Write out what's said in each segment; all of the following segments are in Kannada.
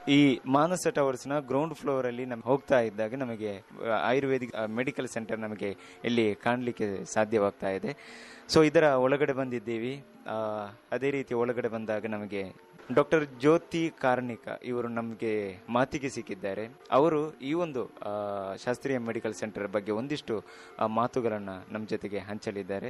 ಈ ಮಾನಸ ಟವರ್ಸ್ನ ಗ್ರೌಂಡ್ ಫ್ಲೋರ್ ಅಲ್ಲಿ ನಮ್ಗೆ ಹೋಗ್ತಾ ಇದ್ದಾಗ ನಮಗೆ ಆ, ಆಯುರ್ವೇದಿಕ್ ಮೆಡಿಕಲ್ ಸೆಂಟರ್ ನಮಗೆ ಇಲ್ಲಿ ಕಾಣಲಿಕ್ಕೆ ಸಾಧ್ಯವಾಗ್ತಾ ಇದೆ ಸೊ ಇದರ ಒಳಗಡೆ ಬಂದಿದ್ದೀವಿ ಆ, ಅದೇ ರೀತಿ ಒಳಗಡೆ ಬಂದಾಗ ನಮಗೆ ಡಾಕ್ಟರ್ ಜ್ಯೋತಿ ಕಾರ್ಣಿಕ ಇವರು ನಮಗೆ ಮಾತಿಗೆ ಸಿಕ್ಕಿದ್ದಾರೆ ಅವರು ಈ ಒಂದು ಆ, ಶಾಸ್ತ್ರೀಯ ಮೆಡಿಕಲ್ ಸೆಂಟರ್ ಬಗ್ಗೆ ಒಂದಿಷ್ಟು ಆ, ಮಾತುಗಳನ್ನ ನಮ್ಮ ಜೊತೆಗೆ ಹಂಚಲಿದ್ದಾರೆ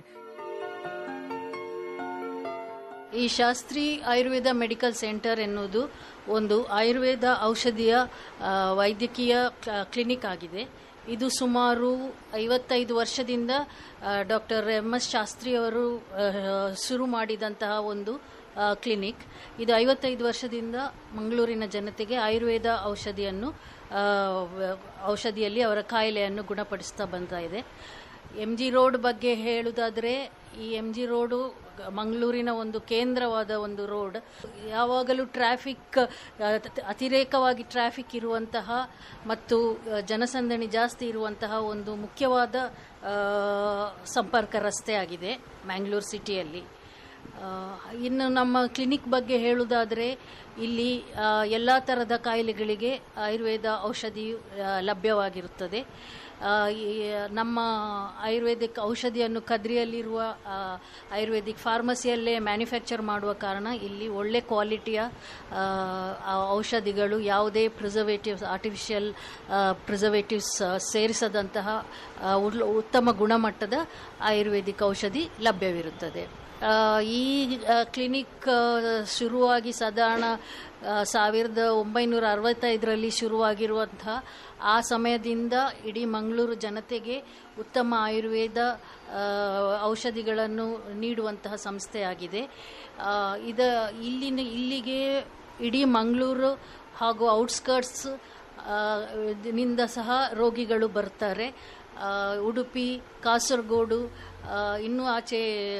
ಈ ಶಾಸ್ತ್ರಿ ಆಯುರ್ವೇದ ಮೆಡಿಕಲ್ ಸೆಂಟರ್ ಎನ್ನುವುದು ಒಂದು ಆಯುರ್ವೇದ ಔಷಧಿಯ ಆ, ವೈದ್ಯಕೀಯ ಕ್ಲ- ಕ್ಲಿನಿಕ್ ಆಗಿದೆ ಇದು ಸುಮಾರು ಐವತ್ತೈದು ವರ್ಷದಿಂದ ಡಾಕ್ಟರ್ ಎಂ ಎಸ್ ಶಾಸ್ತ್ರಿ ಅವರು ಆ, ಶುರು ಮಾಡಿದಂತಹ ಒಂದು ಆ, ಕ್ಲಿನಿಕ್ ಇದು ಐವತ್ತೈದು ವರ್ಷದಿಂದ ಮಂಗಳೂರಿನ ಜನತೆಗೆ ಆಯುರ್ವೇದ ಔಷಧಿಯನ್ನು ಆ, ವ- ಔಷಧಿಯಲ್ಲಿ ಅವರ ಕಾಯಿಲೆಯನ್ನು ಗುಣಪಡಿಸ್ತಾ ಬಂತಾ ಇದೆ ಎಂ ಜಿ ರೋಡ್ ಬಗ್ಗೆ ಹೇಳುವುದಾದರೆ ಈ ಎಂ ಜಿ ರೋಡು ಮಂಗಳೂರಿನ ಒಂದು ಕೇಂದ್ರವಾದ ಒಂದು ರೋಡ್ ಯಾವಾಗಲೂ ಟ್ರಾಫಿಕ್ ಆ, ತ- ಅತಿರೇಕವಾಗಿ ಟ್ರಾಫಿಕ್ ಇರುವಂತಹ ಮತ್ತು ಆ, ಜನಸಂದಣಿ ಜಾಸ್ತಿ ಇರುವಂತಹ ಒಂದು ಮುಖ್ಯವಾದ ಆ, ಸಂಪರ್ಕ ರಸ್ತೆ ಆಗಿದೆ ಮ್ಯಾಂಗ್ಳೂರ್ ಸಿಟಿಯಲ್ಲಿ ಆ, ಇನ್ನು ನಮ್ಮ ಕ್ಲಿನಿಕ್ ಬಗ್ಗೆ ಹೇಳುವುದಾದರೆ ಇಲ್ಲಿ ಎಲ್ಲ ಥರದ ಕಾಯಿಲೆಗಳಿಗೆ ಆಯುರ್ವೇದ ಔಷಧಿಯು ಆ, ಲಭ್ಯವಾಗಿರುತ್ತದೆ ಆ, ಈ ನಮ್ಮ ಆಯುರ್ವೇದಿಕ್ ಔಷಧಿಯನ್ನು ಕದ್ರಿಯಲ್ಲಿರುವ ಆ, ಆಯುರ್ವೇದಿಕ್ ಫಾರ್ಮಸಿಯಲ್ಲೇ ಮ್ಯಾನುಫ್ಯಾಕ್ಚರ್ ಮಾಡುವ ಕಾರಣ ಇಲ್ಲಿ ಒಳ್ಳೆ ಕ್ವಾಲಿಟಿಯ ಆ, ಆ ಔಷಧಿಗಳು ಯಾವುದೇ ಪ್ರಿಸರ್ವೇಟಿವ್ಸ್ ಆರ್ಟಿಫಿಷಿಯಲ್ ಪ್ರಿಸರ್ವೇಟಿವ್ಸ್ ಸೇರಿಸದಂತಹ ಆ, ಉಲ್- ಉತ್ತಮ ಗುಣಮಟ್ಟದ ಆಯುರ್ವೇದಿಕ್ ಔಷಧಿ ಲಭ್ಯವಿರುತ್ತದೆ ಆ, ಈ ಆ, ಕ್ಲಿನಿಕ್ ಆ, ಶುರುವಾಗಿ ಸಾಧಾರಣ ಆ, ಸಾವಿರದ ಒಂಬೈನೂರ ಅರವತ್ತೈದರಲ್ಲಿ ಶುರುವಾಗಿರುವಂತಹ ಆ ಸಮಯದಿಂದ ಇಡೀ ಮಂಗಳೂರು ಜನತೆಗೆ ಉತ್ತಮ ಆಯುರ್ವೇದ ಆ, ಔಷಧಿಗಳನ್ನು ನೀಡುವಂತಹ ಸಂಸ್ಥೆಯಾಗಿದೆ ಆ, ಇದ ಇಲ್ಲಿನ ಇಲ್ಲಿಗೆ ಇಡೀ ಮಂಗಳೂರು ಹಾಗೂ ಔಟ್ಸ್ಕರ್ಟ್ಸ್ ಆ, ನಿಂದ ಸಹ ರೋಗಿಗಳು ಬರ್ತಾರೆ ಆ, ಉಡುಪಿ ಕಾಸರಗೋಡು ಆ, ಇನ್ನೂ ಆಚೆ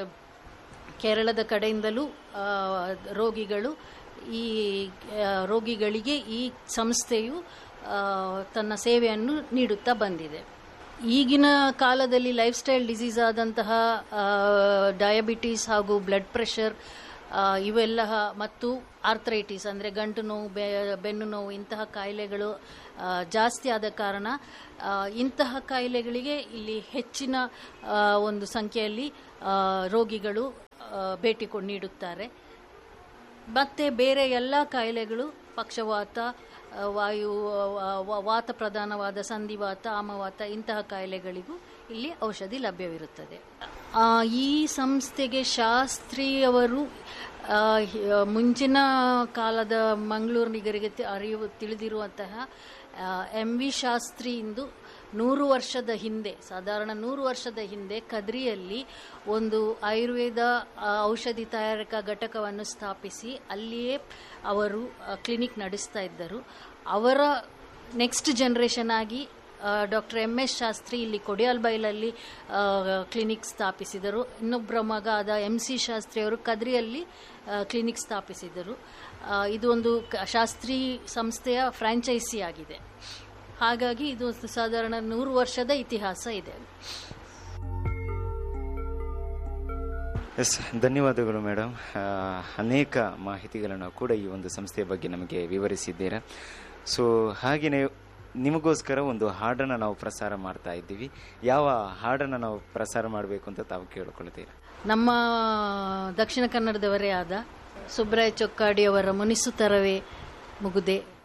ಕೇರಳದ ಕಡೆಯಿಂದಲೂ ಆ, ರೋಗಿಗಳು ಈ ಆ, ರೋಗಿಗಳಿಗೆ ಈ ಸಂಸ್ಥೆಯು ಆ, ತನ್ನ ಸೇವೆಯನ್ನು ನೀಡುತ್ತಾ ಬಂದಿದೆ ಈಗಿನ ಕಾಲದಲ್ಲಿ ಲೈಫ್ ಸ್ಟೈಲ್ ಡಿಸೀಸ್ ಆದಂತಹ ಡಯಾಬಿಟೀಸ್ ಹಾಗೂ ಬ್ಲಡ್ ಪ್ರೆಷರ್ ಆ, ಇವೆಲ್ಲ ಮತ್ತು ಆರ್ಥರೈಟಿಸ್ ಅಂದರೆ ಗಂಟು ನೋವು ಬೆ- ಬೆನ್ನು ನೋವು ಇಂತಹ ಕಾಯಿಲೆಗಳು ಆ, ಜಾಸ್ತಿ ಆದ ಕಾರಣ ಆ, ಇಂತಹ ಕಾಯಿಲೆಗಳಿಗೆ ಇಲ್ಲಿ ಹೆಚ್ಚಿನ ಆ, ಒಂದು ಸಂಖ್ಯೆಯಲ್ಲಿ ಆ, ರೋಗಿಗಳು ಆ, ಭೇಟಿ ಕೊಟ್ಟು ನೀಡುತ್ತಾರೆ ಮತ್ತೆ ಬೇರೆ ಎಲ್ಲ ಕಾಯಿಲೆಗಳು ಪಕ್ಷವಾತ ಆ, ವಾಯು ಆ, ವಾ- ವಾತ ಪ್ರಧಾನವಾದ ಸಂಧಿವಾತ ಆಮವಾತ ಇಂತಹ ಕಾಯಿಲೆಗಳಿಗೂ ಇಲ್ಲಿ ಔಷಧಿ ಲಭ್ಯವಿರುತ್ತದೆ ಆ, ಈ ಸಂಸ್ಥೆಗೆ ಶಾಸ್ತ್ರಿಯವರು ಆ, ಹಿ- ಮುಂಚಿನ ಕಾಲದ ಮಂಗಳೂರಿನಿಗರಿಗೆ ತಿ- ಅರಿವು ತಿಳಿದಿರುವಂತಹ ಎಂ ವಿ ಶಾಸ್ತ್ರಿ ಇಂದು ನೂರು ವರ್ಷದ ಹಿಂದೆ ಸಾಧಾರಣ ನೂರು ವರ್ಷದ ಹಿಂದೆ ಕದ್ರಿಯಲ್ಲಿ ಒಂದು ಆಯುರ್ವೇದ ಆ, ಔಷಧಿ ತಯಾರಕ ಘಟಕವನ್ನು ಸ್ಥಾಪಿಸಿ ಅಲ್ಲಿಯೇ ಅವರು ಆ, ಕ್ಲಿನಿಕ್ ನಡೆಸ್ತಾ ಇದ್ದರು ಅವರ ನೆಕ್ಸ್ಟ್ ಜನರೇಷನ್ ಆಗಿ ಡಾಕ್ಟರ್ ಎಂ ಎಸ್ ಶಾಸ್ತ್ರಿ ಇಲ್ಲಿ ಕೊಡಿಯಾಲ್ಬೈಲಲ್ಲಿ ಆ, ಕ್ಲಿನಿಕ್ ಸ್ಥಾಪಿಸಿದರು ಇನ್ನೊಬ್ಬರ ಮಗ ಆದ ಎಂ ಸಿ ಶಾಸ್ತ್ರಿ ಅವರು ಕದ್ರಿಯಲ್ಲಿ ಆ, ಕ್ಲಿನಿಕ್ ಸ್ಥಾಪಿಸಿದರು ಆ, ಇದು ಒಂದು ಕ- ಶಾಸ್ತ್ರಿ ಸಂಸ್ಥೆಯ ಫ್ರಾಂಚೈಸಿ ಆಗಿದೆ ಹಾಗಾಗಿ ಇದು ಸಾಧಾರಣ ನೂರು ವರ್ಷದ ಇತಿಹಾಸ ಇದೆ ಎಸ್ ಧನ್ಯವಾದಗಳು ಮೇಡಮ್ ಆ, ಅನೇಕ ಮಾಹಿತಿಗಳನ್ನು ಕೂಡ ಈ ಒಂದು ಸಂಸ್ಥೆಯ ಬಗ್ಗೆ ನಮಗೆ ವಿವರಿಸಿದ್ದೀರಾ ಸೊ ಹಾಗೆಯೇ ನಿಮಗೋಸ್ಕರ ಒಂದು ಹಾಡನ್ನು ನಾವು ಪ್ರಸಾರ ಮಾಡ್ತಾ ಇದ್ದೀವಿ ಯಾವ ಹಾಡನ್ನು ನಾವು ಪ್ರಸಾರ ಮಾಡಬೇಕು ಅಂತ ತಾವು ಕೇಳಿಕೊಳ್ತೀರಾ ನಮ್ಮ ದಕ್ಷಿಣ ಕನ್ನಡದವರೇ ಆದ ಸುಬ್ರಾಯ ಚೊಕ್ಕಾಡಿಯವರ ಮುನಿಸುತ್ತರವೇ ಮುಗುದೆ